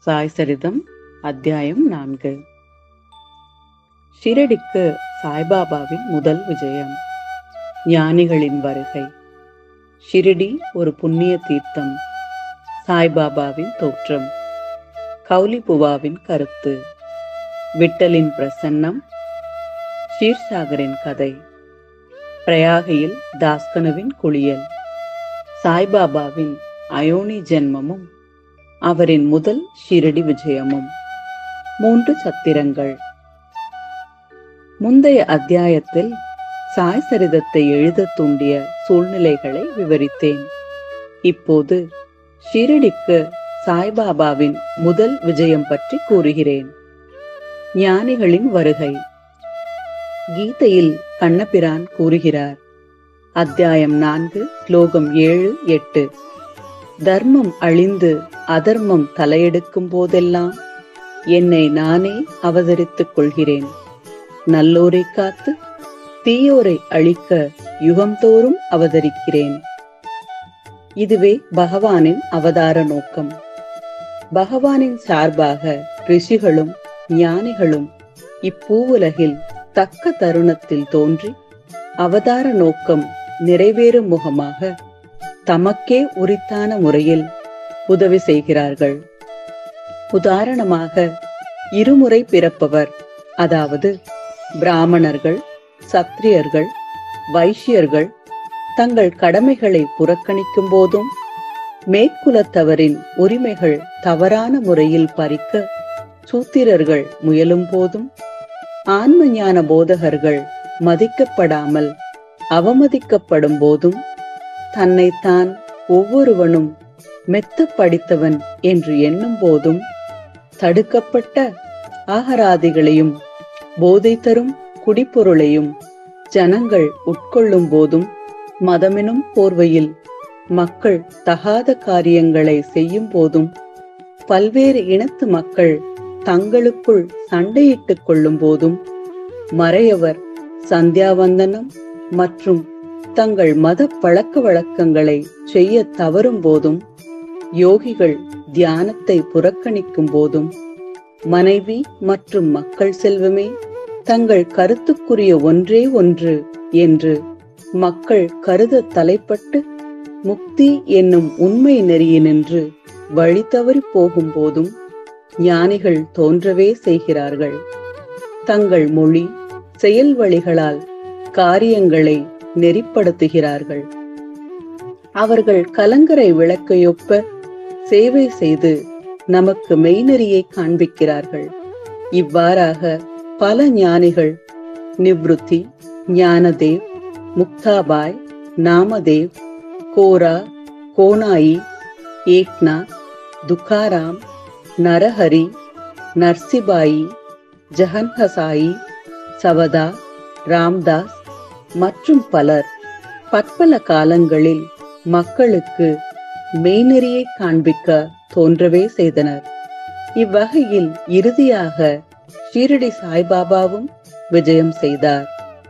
சாய் சரிதம் அத்தியாயம் நான்கு ஷிரடிக்கு சாய்பாபாவின் முதல் விஜயம் ஞானிகளின் வருகை ஷிரடி ஒரு புண்ணிய தீர்த்தம் சாய்பாபாவின் தோற்றம் கௌலிபுவாவின் கருத்து விட்டலின் பிரசன்னம் ஷீர்சாகரின் கதை பிரயாகையில் தாஸ்கனுவின் குளியல் சாய்பாபாவின் அயோனி ஜென்மமும் அவரின் முதல் ஷிரடி விஜயமும் மூன்று சத்திரங்கள் முந்தைய அத்தியாயத்தில் சாய் சரிதத்தை எழுத தூண்டிய சூழ்நிலைகளை விவரித்தேன் இப்போது ஷிரடிக்கு சாய்பாபாவின் முதல் விஜயம் பற்றி கூறுகிறேன் ஞானிகளின் வருகை கீதையில் கண்ணபிரான் கூறுகிறார் அத்தியாயம் நான்கு ஸ்லோகம் ஏழு எட்டு தர்மம் அழிந்து அதர்மம் தலையெடுக்கும் போதெல்லாம் என்னை நானே அவதரித்துக் கொள்கிறேன் நல்லோரை காத்து தீயோரை அழிக்க யுகம்தோறும் அவதரிக்கிறேன் இதுவே பகவானின் அவதார நோக்கம் பகவானின் சார்பாக ரிஷிகளும் ஞானிகளும் இப்பூவுலகில் தக்க தருணத்தில் தோன்றி அவதார நோக்கம் நிறைவேறும் முகமாக தமக்கே உரித்தான முறையில் உதவி செய்கிறார்கள் உதாரணமாக இருமுறை பிறப்பவர் அதாவது பிராமணர்கள் சத்திரியர்கள் வைஷ்யர்கள் தங்கள் கடமைகளை புறக்கணிக்கும் போதும் மேற்குலத்தவரின் உரிமைகள் தவறான முறையில் பறிக்க சூத்திரர்கள் முயலும் போதும் ஆன்ம ஞான போதகர்கள் மதிக்கப்படாமல் அவமதிக்கப்படும் போதும் தன்னைத்தான் ஒவ்வொருவனும் மெத்த படித்தவன் என்று எண்ணும் போதும் தடுக்கப்பட்ட ஆகராதிகளையும் போதை தரும் குடிப்பொருளையும் ஜனங்கள் உட்கொள்ளும் போதும் மதமெனும் போர்வையில் மக்கள் தகாத காரியங்களை செய்யும் போதும் பல்வேறு இனத்து மக்கள் தங்களுக்குள் சண்டையிட்டுக் கொள்ளும் போதும் மறையவர் சந்தியாவந்தனம் மற்றும் தங்கள் மத பழக்க வழக்கங்களை செய்ய தவறும் போதும் யோகிகள் தியானத்தை புறக்கணிக்கும் போதும் மனைவி மற்றும் மக்கள் செல்வமே தங்கள் கருத்துக்குரிய ஒன்றே ஒன்று என்று மக்கள் கருத தலைப்பட்டு முக்தி என்னும் உண்மை நெறியினின்று வழி தவறி போகும் போதும் ஞானிகள் தோன்றவே செய்கிறார்கள் தங்கள் மொழி செயல் வழிகளால் காரியங்களை நெறிப்படுத்துகிறார்கள் அவர்கள் கலங்கரை விளக்கையொப்ப சேவை செய்து நமக்கு மெய்நெறியை காண்பிக்கிறார்கள் இவ்வாறாக பல ஞானிகள் நிவ்ருத்தி ஞானதேவ் முக்தாபாய் நாமதேவ் கோரா கோனாயி ஏக்நாத் துக்காராம் நரஹரி நர்சிபாயி ஜஹன்ஹசாயி சவதா ராம்தாஸ் மற்றும் பலர் பற்பல காலங்களில் மக்களுக்கு மெய்நெறியை காண்பிக்க தோன்றவே செய்தனர் இவ்வகையில் இறுதியாக ஷீரடி சாய்பாபாவும் விஜயம் செய்தார்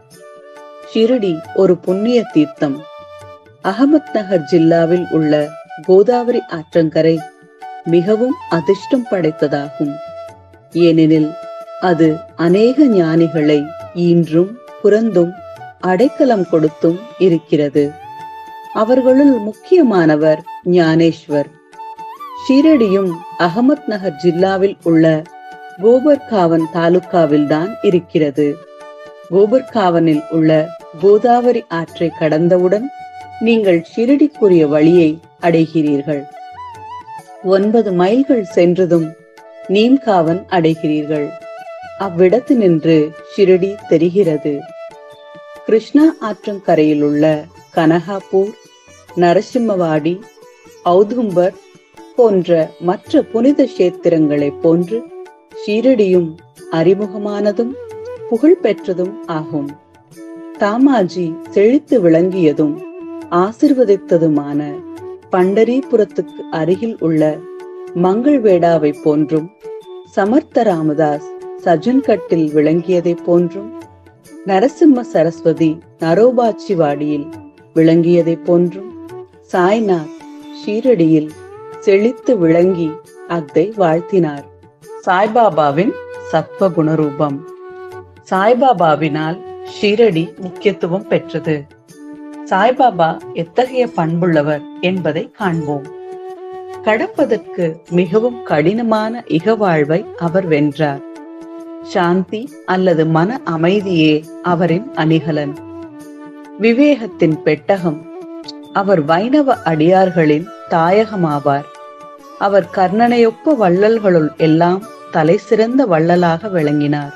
ஷிரடி ஒரு புண்ணிய தீர்த்தம் அகமத் நகர் ஜில்லாவில் உள்ள கோதாவரி ஆற்றங்கரை மிகவும் அதிர்ஷ்டம் படைத்ததாகும் ஏனெனில் அது அநேக ஞானிகளை ஈன்றும் புறந்தும் அடைக்கலம் கொடுத்தும் இருக்கிறது அவர்களுள் முக்கியமானவர் ஞானேஸ்வர் ஷீரடியும் அகமத் நகர் ஜில்லாவில் உள்ள கோபர்காவன் தாலுக்காவில் தான் இருக்கிறது கோபர்காவனில் உள்ள கோதாவரி ஆற்றை கடந்தவுடன் நீங்கள் ஷிரடிக்குரிய வழியை அடைகிறீர்கள் ஒன்பது மைல்கள் சென்றதும் நீம்காவன் அடைகிறீர்கள் அவ்விடத்தினின்று ஷிரடி தெரிகிறது கிருஷ்ணா ஆற்றங்கரையில் உள்ள கனகாப்பூர் நரசிம்மவாடி ஔதும்பர் போன்ற மற்ற புனித கஷேத்திரங்களைப் போன்று ஷீரடியும் அறிமுகமானதும் புகழ் பெற்றதும் ஆகும் தாமாஜி செழித்து விளங்கியதும் ஆசிர்வதித்ததுமான பண்டரிபுரத்துக்கு அருகில் உள்ள மங்கள்வேடாவை போன்றும் சமர்த்த ராமதாஸ் சஜன்கட்டில் விளங்கியதைப் போன்றும் நரசிம்ம சரஸ்வதி நரோபாச்சிவாடியில் விளங்கியதைப் போன்றும் சாய்நாத் ஷீரடியில் செழித்து விளங்கி அத்தை வாழ்த்தினார் சாய்பாபாவின் சத்வ குணரூபம் சாய்பாபாவினால் ஷீரடி முக்கியத்துவம் பெற்றது சாய்பாபா எத்தகைய பண்புள்ளவர் என்பதை காண்போம் கடப்பதற்கு மிகவும் கடினமான இகவாழ்வை அவர் வென்றார் சாந்தி அல்லது மன அமைதியே அவரின் அணிகலன் விவேகத்தின் பெட்டகம் அவர் வைணவ அடியார்களின் தாயகமாவார் அவர் கர்ணனையொப்ப வள்ளல்களுள் எல்லாம் தலை சிறந்த வள்ளலாக விளங்கினார்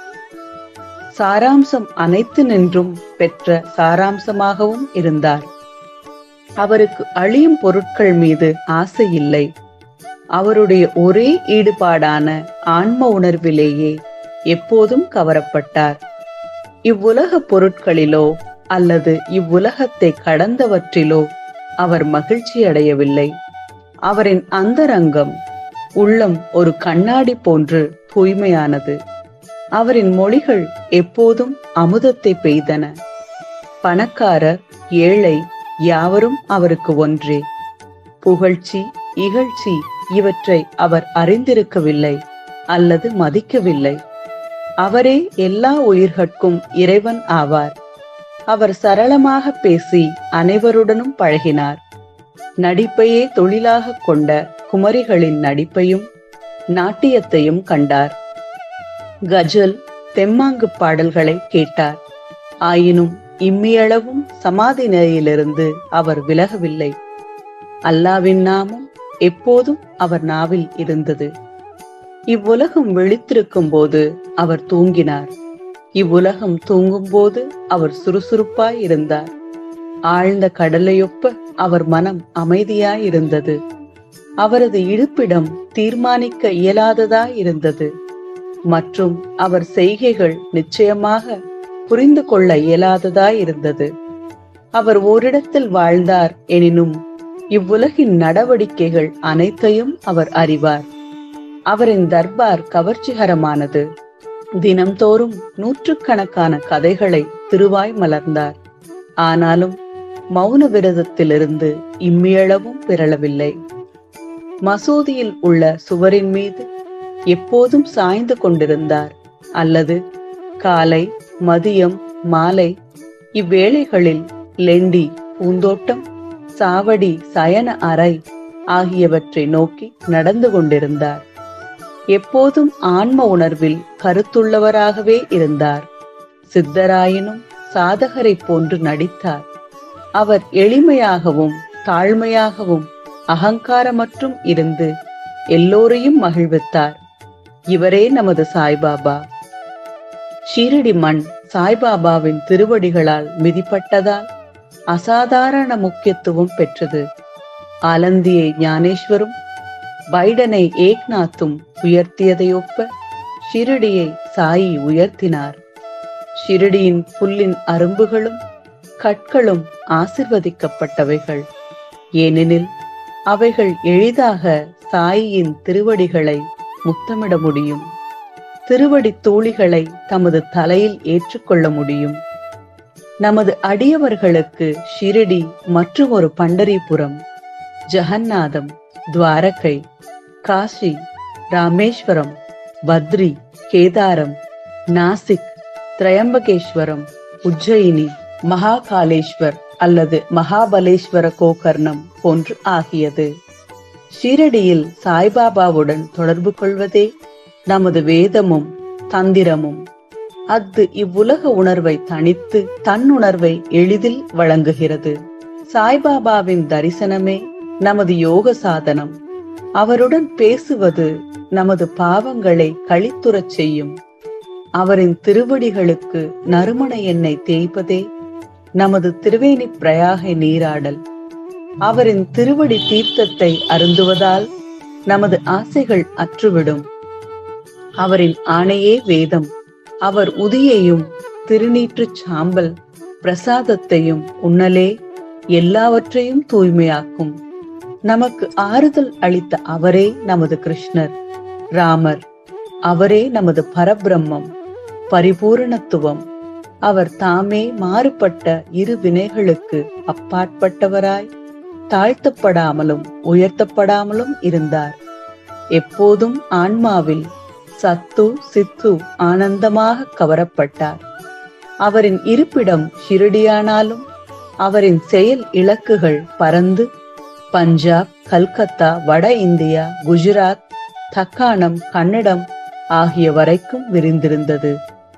சாராம்சம் அனைத்து நின்றும் பெற்ற சாராம்சமாகவும் இருந்தார் அவருக்கு அழியும் பொருட்கள் மீது ஆசை இல்லை அவருடைய ஒரே ஈடுபாடான ஆன்ம உணர்விலேயே எப்போதும் கவரப்பட்டார் இவ்வுலக பொருட்களிலோ அல்லது இவ்வுலகத்தை கடந்தவற்றிலோ அவர் மகிழ்ச்சி அடையவில்லை அவரின் அந்தரங்கம் உள்ளம் ஒரு கண்ணாடி போன்று தூய்மையானது அவரின் மொழிகள் எப்போதும் அமுதத்தை பெய்தன பணக்காரர் ஏழை யாவரும் அவருக்கு ஒன்றே புகழ்ச்சி இகழ்ச்சி இவற்றை அவர் அறிந்திருக்கவில்லை அல்லது மதிக்கவில்லை அவரே எல்லா உயிர்கட்கும் இறைவன் ஆவார் அவர் சரளமாக பேசி அனைவருடனும் பழகினார் நடிப்பையே தொழிலாக கொண்ட குமரிகளின் நடிப்பையும் நாட்டியத்தையும் கண்டார் கஜல் தெம்மாங்கு பாடல்களை கேட்டார் ஆயினும் இம்மியளவும் சமாதி நிலையிலிருந்து அவர் விலகவில்லை அல்லாவின் நாமம் எப்போதும் அவர் நாவில் இருந்தது இவ்வுலகம் விழித்திருக்கும் போது அவர் தூங்கினார் இவ்வுலகம் தூங்கும் போது அவர் சுறுசுறுப்பாய் இருந்தார் ஆழ்ந்த கடலையொப்ப அவர் மனம் அமைதியாய் இருந்தது அவரது இருப்பிடம் தீர்மானிக்க இயலாததாய் இருந்தது மற்றும் அவர் செய்கைகள் நிச்சயமாக புரிந்து கொள்ள இயலாததாய் இருந்தது அவர் ஓரிடத்தில் வாழ்ந்தார் எனினும் இவ்வுலகின் நடவடிக்கைகள் அனைத்தையும் அவர் அறிவார் அவரின் தர்பார் கவர்ச்சிகரமானது தினம்தோறும் நூற்றுக்கணக்கான கதைகளை திருவாய் மலர்ந்தார் ஆனாலும் மௌன விரதத்திலிருந்து இம்மியளவும் பிறளவில்லை மசூதியில் உள்ள சுவரின் மீது எப்போதும் சாய்ந்து கொண்டிருந்தார் அல்லது காலை மதியம் மாலை இவ்வேளைகளில் லெண்டி பூந்தோட்டம் சாவடி சயன அறை ஆகியவற்றை நோக்கி நடந்து கொண்டிருந்தார் எப்போதும் ஆன்ம உணர்வில் கருத்துள்ளவராகவே இருந்தார் சித்தராயினும் சாதகரை போன்று நடித்தார் அவர் எளிமையாகவும் தாழ்மையாகவும் அகங்காரமற்றும் இருந்து எல்லோரையும் மகிழ்வித்தார் இவரே நமது சாய்பாபா ஷீரடி மண் சாய்பாபாவின் திருவடிகளால் மிதிப்பட்டதால் அசாதாரண முக்கியத்துவம் பெற்றது ஆலந்தியை ஞானேஸ்வரும் பைடனை ஏக்நாத்தும் உயர்த்தியதையொப்ப ஷிரடியை சாயி உயர்த்தினார் ஷிரடியின் புல்லின் அரும்புகளும் கற்களும் ஆசிர்வதிக்கப்பட்டவைகள் ஏனெனில் அவைகள் எளிதாக சாயியின் திருவடிகளை முத்தமிட முடியும் திருவடி தூளிகளை தமது தலையில் ஏற்றுக்கொள்ள முடியும் நமது அடியவர்களுக்கு ஷிரடி மற்றும் ஒரு பண்டரிபுரம் ஜெகநாதம் துவாரகை காசி ராமேஸ்வரம் பத்ரி கேதாரம் நாசிக் திரையம்பகேஸ்வரம் உஜ்ஜயினி மகாகாலேஸ்வர் அல்லது மகாபலேஸ்வர கோகர்ணம் போன்று ஆகியது ஷீரடியில் சாய்பாபாவுடன் தொடர்பு கொள்வதே நமது வேதமும் தந்திரமும் அஃது இவ்வுலக உணர்வை தனித்து தன்னுணர்வை எளிதில் வழங்குகிறது சாய்பாபாவின் தரிசனமே நமது யோக சாதனம் அவருடன் பேசுவது நமது பாவங்களை கழித்துறச் செய்யும் அவரின் திருவடிகளுக்கு நறுமண எண்ணெய் தேய்ப்பதே நமது திருவேணி பிரயாகை நீராடல் அவரின் திருவடி தீர்த்தத்தை அருந்துவதால் நமது ஆசைகள் அற்றுவிடும் அவரின் ஆணையே வேதம் அவர் உதியையும் திருநீற்றுச் சாம்பல் பிரசாதத்தையும் உண்ணலே எல்லாவற்றையும் தூய்மையாக்கும் நமக்கு ஆறுதல் அளித்த அவரே நமது கிருஷ்ணர் ராமர் அவரே நமது பரபிரம்மம் பரிபூரணத்துவம் அவர் தாமே மாறுபட்ட இரு வினைகளுக்கு அப்பாற்பட்டவராய் தாழ்த்தப்படாமலும் உயர்த்தப்படாமலும் இருந்தார் எப்போதும் ஆன்மாவில் சத்து சித்து ஆனந்தமாக கவரப்பட்டார் அவரின் இருப்பிடம் ஷிரடியானாலும் அவரின் செயல் இலக்குகள் பறந்து பஞ்சாப் கல்கத்தா வட இந்தியா குஜராத் தக்காணம் கன்னடம் ஆகிய வரைக்கும் விரிந்திருந்தது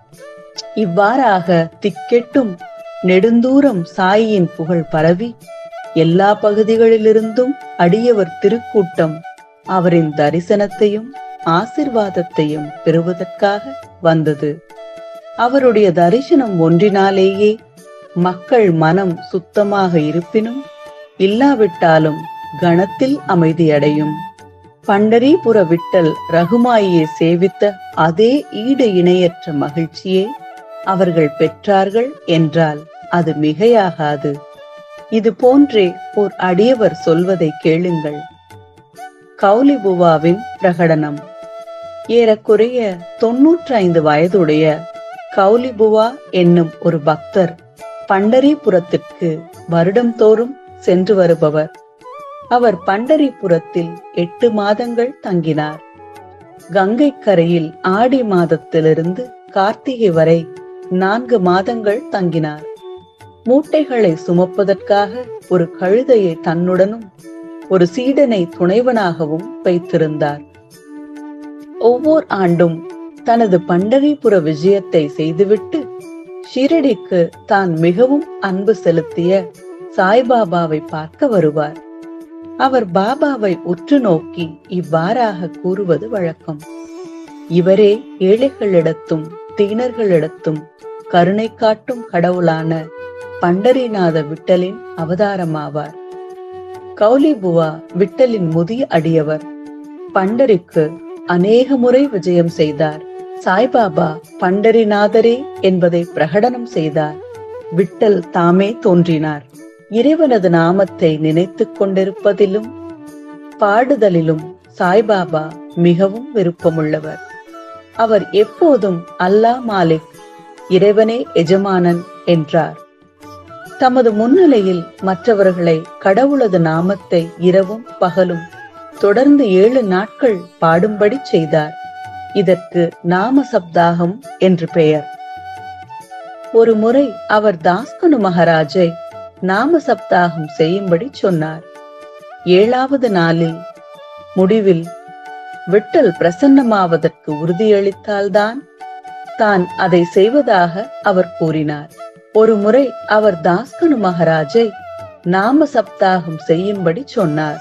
இவ்வாறாக திக்கெட்டும் நெடுந்தூரம் சாயியின் புகழ் பரவி எல்லா பகுதிகளிலிருந்தும் அடியவர் திருக்கூட்டம் அவரின் தரிசனத்தையும் ஆசிர்வாதத்தையும் பெறுவதற்காக வந்தது அவருடைய தரிசனம் ஒன்றினாலேயே மக்கள் மனம் சுத்தமாக இருப்பினும் இல்லாவிட்டாலும் கணத்தில் அமைதியடையும் பண்டரிபுர விட்டல் ரகுமாயியை சேவித்த அதே ஈடு இணையற்ற மகிழ்ச்சியே அவர்கள் பெற்றார்கள் என்றால் அது மிகையாகாது இது போன்றே ஓர் அடியவர் சொல்வதை கேளுங்கள் கௌலிபுவாவின் பிரகடனம் ஏறக்குறைய தொன்னூற்றி ஐந்து வயதுடைய கௌலிபுவா என்னும் ஒரு பக்தர் பண்டரிபுரத்திற்கு வருடம்தோறும் சென்று வருபவர் அவர் பண்டரிபுரத்தில் எட்டு மாதங்கள் தங்கினார் கங்கை கரையில் ஆடி மாதத்திலிருந்து கார்த்திகை வரை நான்கு மாதங்கள் தங்கினார் மூட்டைகளை சுமப்பதற்காக ஒரு கழுதையை தன்னுடனும் ஒரு சீடனை துணைவனாகவும் வைத்திருந்தார் ஒவ்வொரு ஆண்டும் தனது பண்டரிபுர விஜயத்தை செய்துவிட்டு ஷிரடிக்கு தான் மிகவும் அன்பு செலுத்திய சாய்பாபாவை பார்க்க வருவார் அவர் பாபாவை உற்று நோக்கி இவ்வாறாக கூறுவது வழக்கம் இவரே ஏழைகளிடத்தும் தீனர்களிடத்தும் கருணை காட்டும் கடவுளான பண்டரிநாத விட்டலின் அவதாரமாவார் கௌலிபுவா விட்டலின் முதிய அடியவர் பண்டரிக்கு அநேக முறை விஜயம் செய்தார் சாய்பாபா பண்டரிநாதரே என்பதை பிரகடனம் செய்தார் விட்டல் தாமே தோன்றினார் இறைவனது நாமத்தை நினைத்துக் கொண்டிருப்பதிலும் பாடுதலிலும் சாய்பாபா மிகவும் விருப்பமுள்ளவர் அவர் எப்போதும் அல்லா மாலிக் இறைவனே எஜமானன் என்றார் தமது முன்னிலையில் மற்றவர்களை கடவுளது நாமத்தை இரவும் பகலும் தொடர்ந்து ஏழு நாட்கள் பாடும்படி செய்தார் இதற்கு நாம சப்தாகம் என்று பெயர் ஒரு முறை அவர் தாஸ்கனு மகாராஜை நாம சப்தாகம் செய்யும்படி சொன்னார் ஏழாவது நாளில் முடிவில் விட்டல் பிரசன்னமாவதற்கு உறுதியளித்தால்தான் தான் அதை செய்வதாக அவர் கூறினார் ஒரு முறை அவர் தாஸ்கனு மகாராஜை நாம சப்தாகம் செய்யும்படி சொன்னார்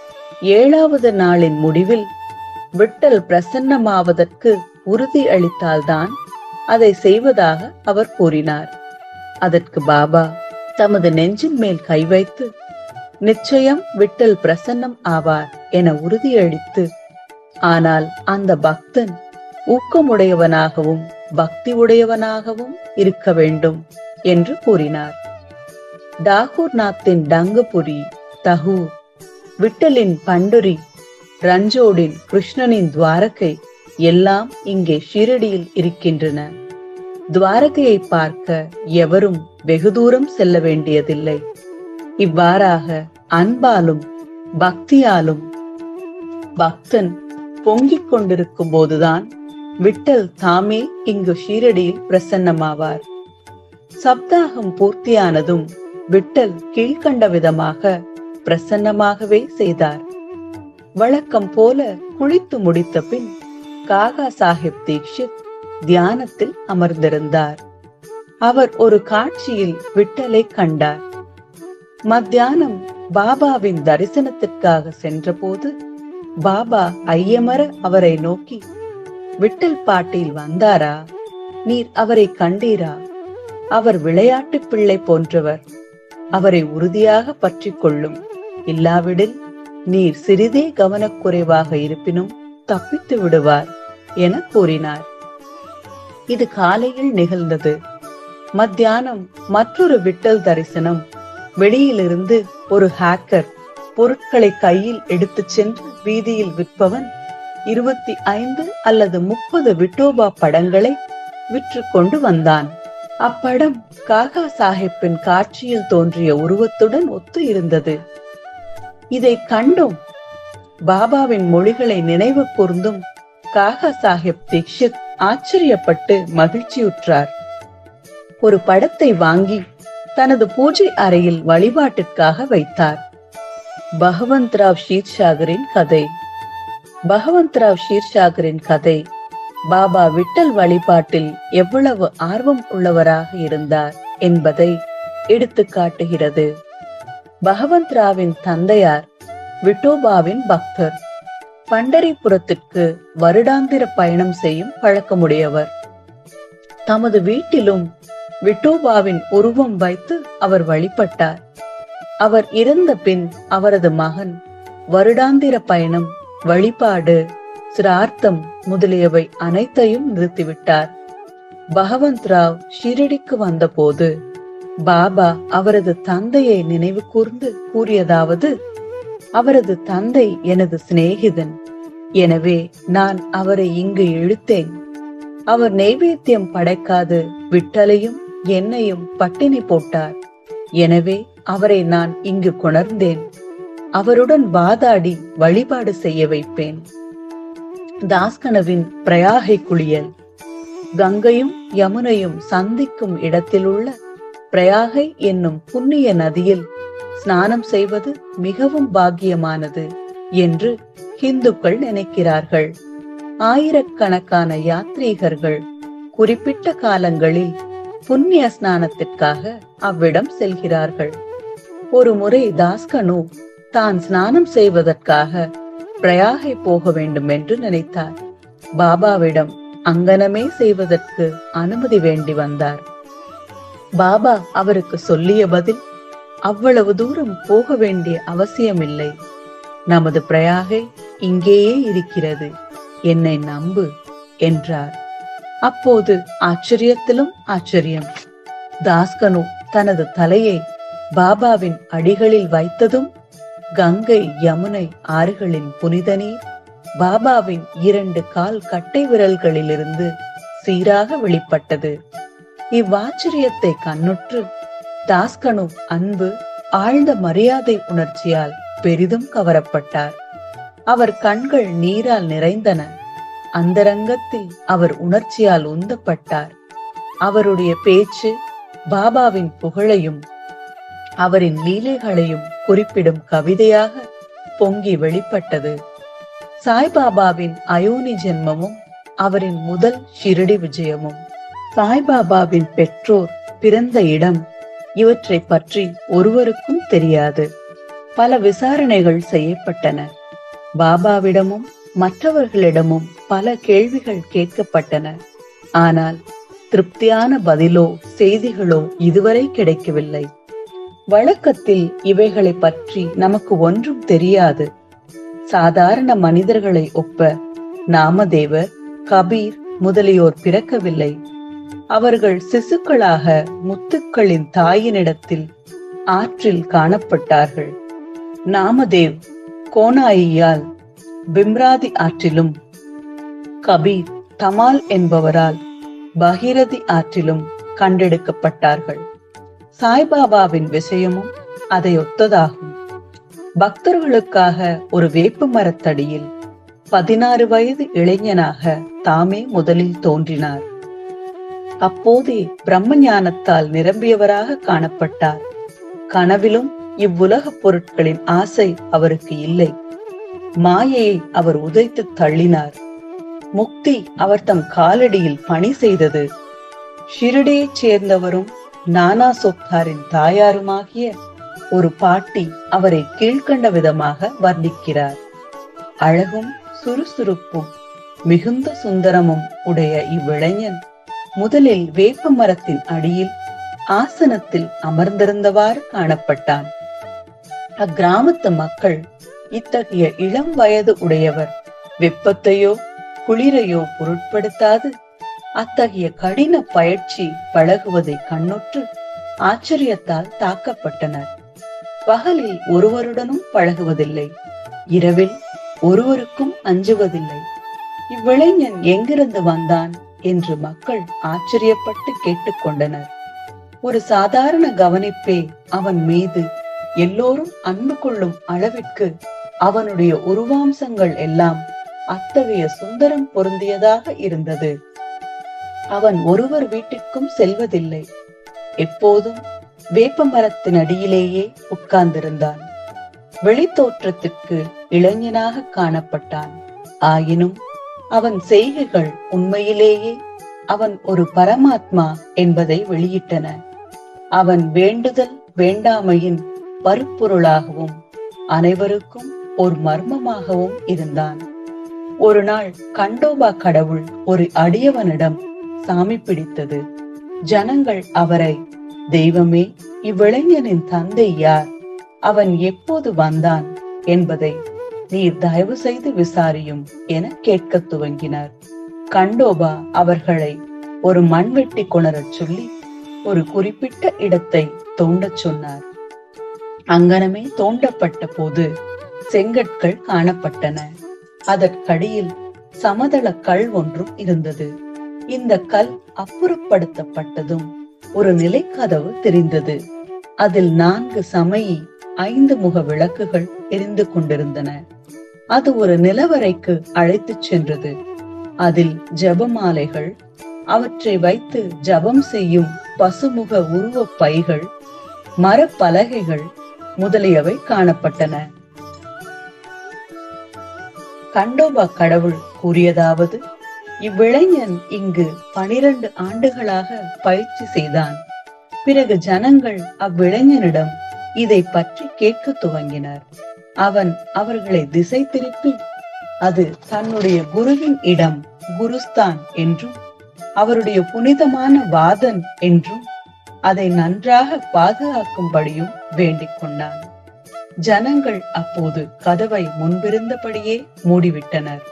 ஏழாவது நாளின் முடிவில் விட்டல் பிரசன்னமாவதற்கு உறுதி அளித்தால்தான் அதை செய்வதாக அவர் கூறினார் அதற்கு பாபா தமது நெஞ்சின் மேல் கை வைத்து நிச்சயம் விட்டல் பிரசன்னம் ஆவார் என உறுதியளித்து ஆனால் அந்த பக்தன் ஊக்கமுடையவனாகவும் பக்தி உடையவனாகவும் இருக்க வேண்டும் என்று கூறினார் டாகூர் நாத்தின் டங்குபுரி தகூர் விட்டலின் பண்டுரி ரஞ்சோடின் கிருஷ்ணனின் துவாரகை எல்லாம் இங்கே ஷீரடியில் இருக்கின்றன துவாரகையை பார்க்க எவரும் வெகு தூரம் செல்ல வேண்டியதில்லை இவ்வாறாக அன்பாலும் பக்தியாலும் பக்தன் பொங்கிக் கொண்டிருக்கும் போதுதான் விட்டல் தாமே இங்கு ஷீரடியில் பிரசன்னமாவார் சப்தாகம் பூர்த்தியானதும் விட்டல் கீழ்கண்ட விதமாக பிரசன்னமாகவே செய்தார் வழக்கம் போல குளித்து முடித்த பின் காகா சாஹிப் தீக்ஷித் தியானத்தில் அமர்ந்திருந்தார் அவர் ஒரு காட்சியில் விட்டலை கண்டார் மத்தியானம் பாபாவின் தரிசனத்திற்காக சென்றபோது பாபா ஐயமர அவரை நோக்கி விட்டல் பாட்டில் வந்தாரா நீர் அவரை கண்டீரா அவர் விளையாட்டு பிள்ளை போன்றவர் அவரை உறுதியாக பற்றி கொள்ளும் இல்லாவிடில் நீர் சிறிதே கவனக்குறைவாக இருப்பினும் தப்பித்து விடுவார் என கூறினார் இது காலையில் நிகழ்ந்தது மத்தியானம் மற்றொரு விட்டல் தரிசனம் வெளியிலிருந்து ஒரு ஹேக்கர் பொருட்களை கையில் எடுத்துச் சென்று வீதியில் விற்பவன் இருபத்தி ஐந்து அல்லது முப்பது விட்டோபா படங்களை விற்று கொண்டு வந்தான் அப்படம் காகா சாஹிப்பின் காட்சியில் தோன்றிய உருவத்துடன் ஒத்து இருந்தது இதை கண்டும் பாபாவின் மொழிகளை நினைவு கூர்ந்தும் காகா சாஹிப் தீக்ஷித் ஆச்சரியப்பட்டு மகிழ்ச்சியுற்றார் ஒரு படத்தை வாங்கி தனது பூஜை அறையில் வழிபாட்டிற்காக வைத்தார் பகவந்த் ராவ் ஷீர்ஷாகரின் கதை பகவந்த் ராவ் ஷீர்ஷாகரின் கதை பாபா விட்டல் வழிபாட்டில் எவ்வளவு ஆர்வம் உள்ளவராக இருந்தார் என்பதை எடுத்து காட்டுகிறது பகவந்த் ராவின் தந்தையார் விட்டோபாவின் பக்தர் பண்டரிபுரத்திற்கு வருடாந்திர பயணம் செய்யும் பழக்கமுடையவர் தமது வீட்டிலும் விட்டோபாவின் உருவம் வைத்து அவர் வழிபட்டார் அவர் இறந்த பின் அவரது மகன் வருடாந்திர பயணம் வழிபாடு சிரார்த்தம் முதலியவை அனைத்தையும் நிறுத்திவிட்டார் பகவந்த் ராவ் ஷிரடிக்கு வந்தபோது பாபா அவரது தந்தையை நினைவு கூர்ந்து கூறியதாவது அவரது தந்தை எனது சிநேகிதன் எனவே நான் அவரை இங்கு இழுத்தேன் அவர் நெய்வேத்தியம் படைக்காது விட்டலையும் என்னையும் பட்டினி போட்டார் எனவே அவரை நான் இங்கு கொணர்ந்தேன் அவருடன் வாதாடி வழிபாடு செய்ய வைப்பேன் தாஸ்கனவின் பிரயாகை குளியல் கங்கையும் யமுனையும் சந்திக்கும் இடத்திலுள்ள பிரயாகை என்னும் புண்ணிய நதியில் ஸ்நானம் செய்வது மிகவும் பாக்கியமானது என்று இந்துக்கள் நினைக்கிறார்கள் ஆயிரக்கணக்கான யாத்ரீகர்கள் குறிப்பிட்ட காலங்களில் புண்ணிய ஸ்நானத்திற்காக அவ்விடம் செல்கிறார்கள் ஒரு முறை தாஸ்கனு தான் ஸ்நானம் செய்வதற்காக பிரயாகை போக வேண்டும் என்று நினைத்தார் பாபாவிடம் அங்கனமே செய்வதற்கு அனுமதி வேண்டி வந்தார் பாபா அவருக்கு சொல்லிய பதில் அவ்வளவு தூரம் போக வேண்டிய அவசியமில்லை நமது பிரயாகை இங்கேயே இருக்கிறது என்னை நம்பு என்றார் அப்போது ஆச்சரியத்திலும் ஆச்சரியம் தாஸ்கனு தனது தலையை பாபாவின் அடிகளில் வைத்ததும் கங்கை யமுனை ஆறுகளின் புனித நீர் பாபாவின் இரண்டு கால் கட்டை விரல்களிலிருந்து சீராக வெளிப்பட்டது இவ்வாச்சரியத்தை கண்ணுற்று தாஸ்கனு அன்பு ஆழ்ந்த மரியாதை உணர்ச்சியால் பெரிதும் கவரப்பட்டார் அவர் கண்கள் நீரால் நிறைந்தன அந்தரங்கத்தில் அவர் உணர்ச்சியால் உந்தப்பட்டார் அவருடைய பேச்சு பாபாவின் புகழையும் அவரின் லீலைகளையும் குறிப்பிடும் கவிதையாக பொங்கி வெளிப்பட்டது சாய்பாபாவின் அயோனி ஜென்மமும் அவரின் முதல் ஷிரடி விஜயமும் சாய்பாபாவின் பெற்றோர் பிறந்த இடம் இவற்றை பற்றி ஒருவருக்கும் தெரியாது பல விசாரணைகள் செய்யப்பட்டன பாபாவிடமும் மற்றவர்களிடமும் பல கேள்விகள் கேட்கப்பட்டன ஆனால் திருப்தியான பதிலோ செய்திகளோ இதுவரை கிடைக்கவில்லை வழக்கத்தில் இவைகளை பற்றி நமக்கு ஒன்றும் தெரியாது சாதாரண மனிதர்களை ஒப்ப நாமதேவர் கபீர் முதலியோர் பிறக்கவில்லை அவர்கள் சிசுக்களாக முத்துக்களின் தாயினிடத்தில் ஆற்றில் காணப்பட்டார்கள் நாமதேவ் கோனாயியால் பிம்ராதி ஆற்றிலும் கபீர் தமால் என்பவரால் பகீரதி ஆற்றிலும் கண்டெடுக்கப்பட்டார்கள் சாய்பாபாவின் விஷயமும் அதை ஒத்ததாகும் பக்தர்களுக்காக ஒரு வேப்பு மரத்தடியில் பதினாறு வயது இளைஞனாக தாமே முதலில் தோன்றினார் அப்போதே பிரம்ம ஞானத்தால் நிரம்பியவராக காணப்பட்டார் கனவிலும் இவ்வுலக பொருட்களின் ஆசை அவருக்கு இல்லை மாயையை அவர் உதைத்து தள்ளினார் முக்தி அவர் தம் காலடியில் பணி செய்தது ஷிரடியைச் சேர்ந்தவரும் நானா சொத்தாரின் தாயாருமாகிய ஒரு பாட்டி அவரை கீழ்கண்ட விதமாக வர்ணிக்கிறார் அழகும் சுறுசுறுப்பும் மிகுந்த சுந்தரமும் உடைய இவ்விளைஞன் முதலில் வேப்ப மரத்தின் அடியில் ஆசனத்தில் அமர்ந்திருந்தவாறு காணப்பட்டான் அக்கிராமத்து மக்கள் இத்தகைய இளம் வயது உடையவர் வெப்பத்தையோ குளிரையோ பொருட்படுத்தாது அத்தகைய கடின பயிற்சி பழகுவதை கண்ணுற்று ஆச்சரியத்தால் தாக்கப்பட்டனர் பகலில் ஒருவருடனும் பழகுவதில்லை இரவில் ஒருவருக்கும் அஞ்சுவதில்லை இவ்விளைஞன் எங்கிருந்து வந்தான் என்று மக்கள் ஆச்சரியப்பட்டு கேட்டுக்கொண்டனர் ஒரு சாதாரண கவனிப்பே அவன் மீது எல்லோரும் அன்பு கொள்ளும் அளவிற்கு அவனுடைய உருவாம்சங்கள் எல்லாம் அத்தகைய சுந்தரம் பொருந்தியதாக இருந்தது அவன் ஒருவர் வீட்டிற்கும் செல்வதில்லை எப்போதும் வேப்ப மரத்தின் அடியிலேயே உட்கார்ந்திருந்தான் வெளித்தோற்றத்திற்கு இளைஞனாக காணப்பட்டான் ஆயினும் அவன் செய்கைகள் உண்மையிலேயே அவன் ஒரு பரமாத்மா என்பதை வெளியிட்டன அவன் வேண்டுதல் வேண்டாமையின் பருப்பொருளாகவும் அனைவருக்கும் ஒரு மர்மமாகவும் இருந்தான் ஒரு நாள் கண்டோபா கடவுள் ஒரு அடியவனிடம் சாமி பிடித்தது ஜனங்கள் அவரை தெய்வமே இவ்விளைஞனின் தந்தை யார் அவன் எப்போது வந்தான் என்பதை நீர் தயவு செய்து விசாரியும் என கேட்கத் துவங்கினார் கண்டோபா அவர்களை ஒரு மண்வெட்டி கொணரச் சொல்லி ஒரு குறிப்பிட்ட இடத்தை தோண்டச் சொன்னார் அங்கனமே தோண்டப்பட்ட போது செங்கற்கள் காணப்பட்டன அதற்கடியில் சமதள கல் ஒன்றும் இருந்தது இந்த கல் அப்புறப்படுத்தப்பட்டதும் ஒரு நிலைக்கதவு தெரிந்தது அதில் நான்கு சமயி ஐந்து முக விளக்குகள் எரிந்து கொண்டிருந்தன அது ஒரு நிலவரைக்கு அழைத்துச் சென்றது அதில் ஜபமாலைகள் அவற்றை வைத்து ஜபம் செய்யும் பசுமுக உருவ பைகள் மரப்பலகைகள் முதலியவை காணப்பட்டன கண்டோபா கடவுள் கூறியதாவது இவ்விளைஞன் இங்கு பனிரெண்டு ஆண்டுகளாக பயிற்சி செய்தான் பிறகு ஜனங்கள் அவ்விளைஞனிடம் இதை பற்றி கேட்க துவங்கினர் அவன் அவர்களை திசை திருப்பி அது தன்னுடைய குருவின் இடம் குருஸ்தான் என்றும் அவருடைய புனிதமான வாதன் என்றும் அதை நன்றாக பாதுகாக்கும்படியும் வேண்டிக் கொண்டான் ஜனங்கள் அப்போது கதவை முன்பிருந்தபடியே மூடிவிட்டனர்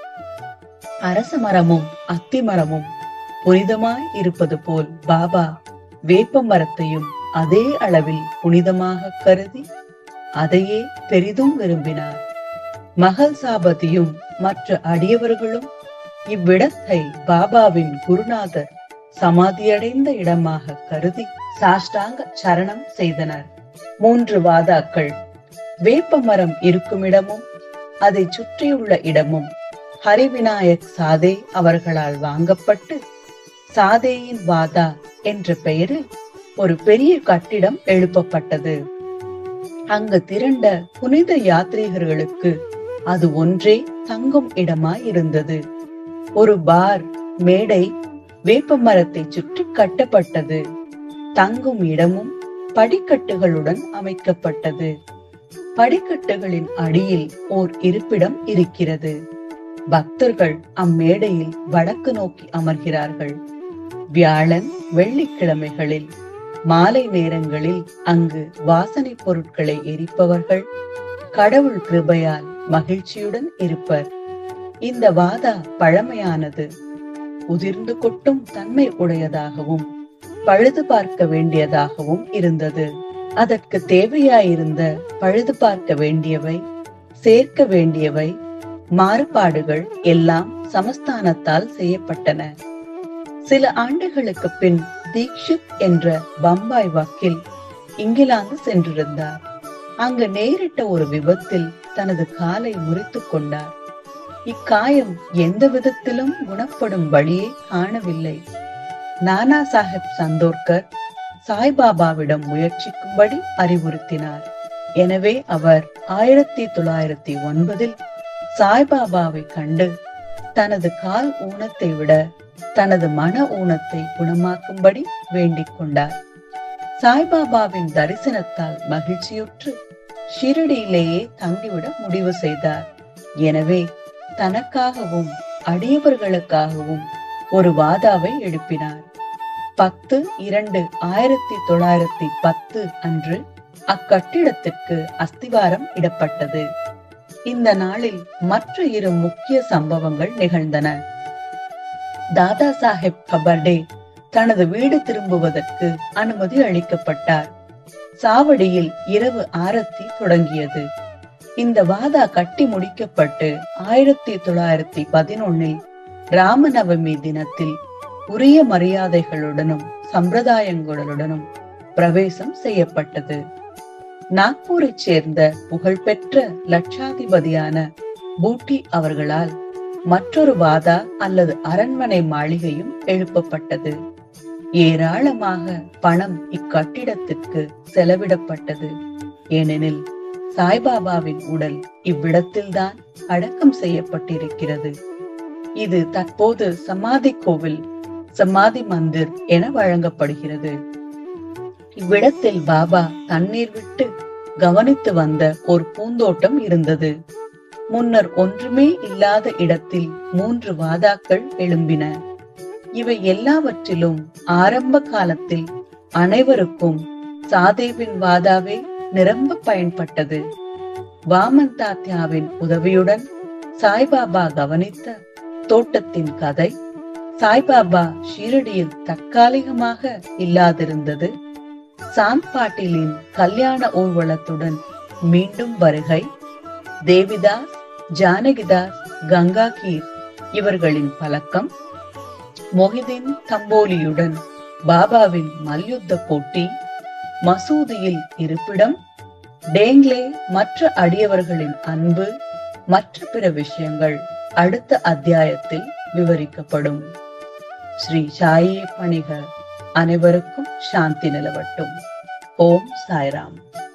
அரச மரமும் அத்தி மரமும் புனிதமாய் இருப்பது போல் பாபா வேப்ப மரத்தையும் அதே அளவில் புனிதமாக கருதி அதையே பெரிதும் விரும்பினார் மகள் சாபதியும் மற்ற அடியவர்களும் இவ்விடத்தை பாபாவின் குருநாதர் சமாதியடைந்த இடமாக கருதி சாஷ்டாங்க சரணம் செய்தனர் மூன்று வாதாக்கள் வேப்ப மரம் இருக்கும் இடமும் அதை சுற்றியுள்ள இடமும் ஹரிவிநாயக் சாதே அவர்களால் வாங்கப்பட்டு சாதேயின் வாதா என்ற பெயரில் ஒரு பெரிய கட்டிடம் எழுப்பப்பட்டது அங்கு திரண்ட புனித யாத்ரீகர்களுக்கு அது ஒன்றே தங்கும் இடமாய் இருந்தது ஒரு பார் மேடை வேப்ப மரத்தை சுற்றி கட்டப்பட்டது தங்கும் இடமும் படிக்கட்டுகளுடன் அமைக்கப்பட்டது படிக்கட்டுகளின் அடியில் ஓர் இருப்பிடம் இருக்கிறது பக்தர்கள் அம்மேடையில் வடக்கு நோக்கி அமர்கிறார்கள் வியாழன் வெள்ளிக்கிழமைகளில் மாலை நேரங்களில் அங்கு வாசனை பொருட்களை எரிப்பவர்கள் கடவுள் கிருபையால் மகிழ்ச்சியுடன் இருப்பர் இந்த வாதா பழமையானது உதிர்ந்து கொட்டும் தன்மை உடையதாகவும் பழுது பார்க்க வேண்டியதாகவும் இருந்தது அதற்கு தேவையாயிருந்த பழுது பார்க்க வேண்டியவை சேர்க்க வேண்டியவை மாறுபாடுகள் எல்லாம் சமஸ்தானத்தால் செய்யப்பட்டன சில ஆண்டுகளுக்கு பின் தீக்ஷித் என்ற பம்பாய் வக்கீல் இங்கிலாந்து சென்றிருந்தார் அங்கு நேரிட்ட ஒரு விபத்தில் தனது காலை முறித்துக் கொண்டார் இக்காயம் எந்த விதத்திலும் குணப்படும் வழியை காணவில்லை நானா சாஹிப் சந்தோர்கர் சாய்பாபாவிடம் முயற்சிக்கும்படி அறிவுறுத்தினார் எனவே அவர் ஆயிரத்தி தொள்ளாயிரத்தி ஒன்பதில் சாய்பாபாவை கண்டு தனது கால் ஊனத்தை விட தனது மன ஊனத்தை குணமாக்கும்படி வேண்டிக் கொண்டார் சாய்பாபாவின் தரிசனத்தால் மகிழ்ச்சியுற்று ஷிரடியிலேயே தங்கிவிட முடிவு செய்தார் எனவே தனக்காகவும் அடியவர்களுக்காகவும் ஒரு வாதாவை எழுப்பினார் பத்து இரண்டு ஆயிரத்தி தொள்ளாயிரத்தி பத்து அன்று அக்கட்டிடத்திற்கு அஸ்திவாரம் இடப்பட்டது இந்த நாளில் மற்ற இரு முக்கிய சம்பவங்கள் நிகழ்ந்தன தாதா சாஹேப் கபர்டே தனது வீடு திரும்புவதற்கு அனுமதி அளிக்கப்பட்டார் சாவடியில் இரவு ஆரத்தி தொடங்கியது இந்த வாதா கட்டி முடிக்கப்பட்டு ஆயிரத்தி தொள்ளாயிரத்தி பதினொன்னில் ராமநவமி தினத்தில் உரிய மரியாதைகளுடனும் சம்பிரதாயங்களுடனும் பிரவேசம் செய்யப்பட்டது நாக்பூரைச் சேர்ந்த புகழ்பெற்ற லட்சாதிபதியான பூட்டி அவர்களால் மற்றொரு வாதா அல்லது அரண்மனை மாளிகையும் எழுப்பப்பட்டது ஏராளமாக பணம் இக்கட்டிடத்திற்கு செலவிடப்பட்டது ஏனெனில் சாய்பாபாவின் உடல் இவ்விடத்தில்தான் அடக்கம் செய்யப்பட்டிருக்கிறது இது தற்போது சமாதி கோவில் சமாதி மந்திர் என வழங்கப்படுகிறது இவ்விடத்தில் பாபா தண்ணீர் விட்டு கவனித்து வந்த ஒரு பூந்தோட்டம் இருந்தது முன்னர் ஒன்றுமே இல்லாத இடத்தில் மூன்று வாதாக்கள் எழும்பின இவை எல்லாவற்றிலும் ஆரம்ப காலத்தில் அனைவருக்கும் சாதேவின் வாதாவே நிரம்ப பயன்பட்டது வாமன் தாத்யாவின் உதவியுடன் சாய்பாபா கவனித்த தோட்டத்தின் கதை சாய்பாபா ஷீரடியில் தற்காலிகமாக இல்லாதிருந்தது சாந்த் பாட்டீலின் கல்யாண ஊர்வலத்துடன் மீண்டும் வருகை தேவிதாஸ் ஜானகிதாஸ் கங்கா கீர் இவர்களின் பழக்கம் மொஹிதீன் தம்போலியுடன் பாபாவின் மல்யுத்த போட்டி மசூதியில் இருப்பிடம் டேங்லே மற்ற அடியவர்களின் அன்பு மற்ற பிற விஷயங்கள் அடுத்த அத்தியாயத்தில் விவரிக்கப்படும் ஸ்ரீ சாயே பணிக அனைவருக்கும் சாந்தி நிலவட்டும் ஓம் சாய்ராம்